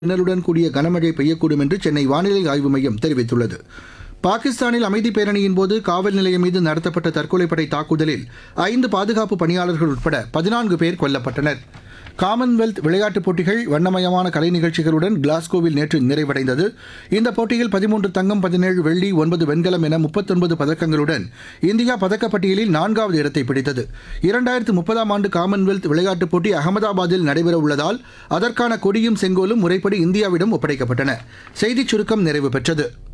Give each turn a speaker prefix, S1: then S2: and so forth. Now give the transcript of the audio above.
S1: மின்னலுடன் கூடிய கனமழை பெய்யக்கூடும் என்று சென்னை வானிலை ஆய்வு மையம் தெரிவித்துள்ளது பாகிஸ்தானில் அமைதி பேரணியின் போது காவல் நிலையம் மீது நடத்தப்பட்ட தற்கொலைப்படை தாக்குதலில் ஐந்து பாதுகாப்பு பணியாளர்கள் உட்பட பதினான்கு பேர் கொல்லப்பட்டனர் காமன்வெல்த் விளையாட்டுப் போட்டிகள் வண்ணமயமான கலை நிகழ்ச்சிகளுடன் கிளாஸ்கோவில் நேற்று நிறைவடைந்தது இந்த போட்டியில் பதிமூன்று தங்கம் பதினேழு வெள்ளி ஒன்பது வெண்கலம் என முப்பத்தொன்பது பதக்கங்களுடன் இந்தியா பதக்கப்பட்டியலில் நான்காவது இடத்தை பிடித்தது இரண்டாயிரத்து முப்பதாம் ஆண்டு காமன்வெல்த் விளையாட்டுப் போட்டி அகமதாபாத்தில் நடைபெற உள்ளதால் அதற்கான கொடியும் செங்கோலும் முறைப்படி இந்தியாவிடம் ஒப்படைக்கப்பட்டன செய்திச் சுருக்கம் நிறைவு பெற்றது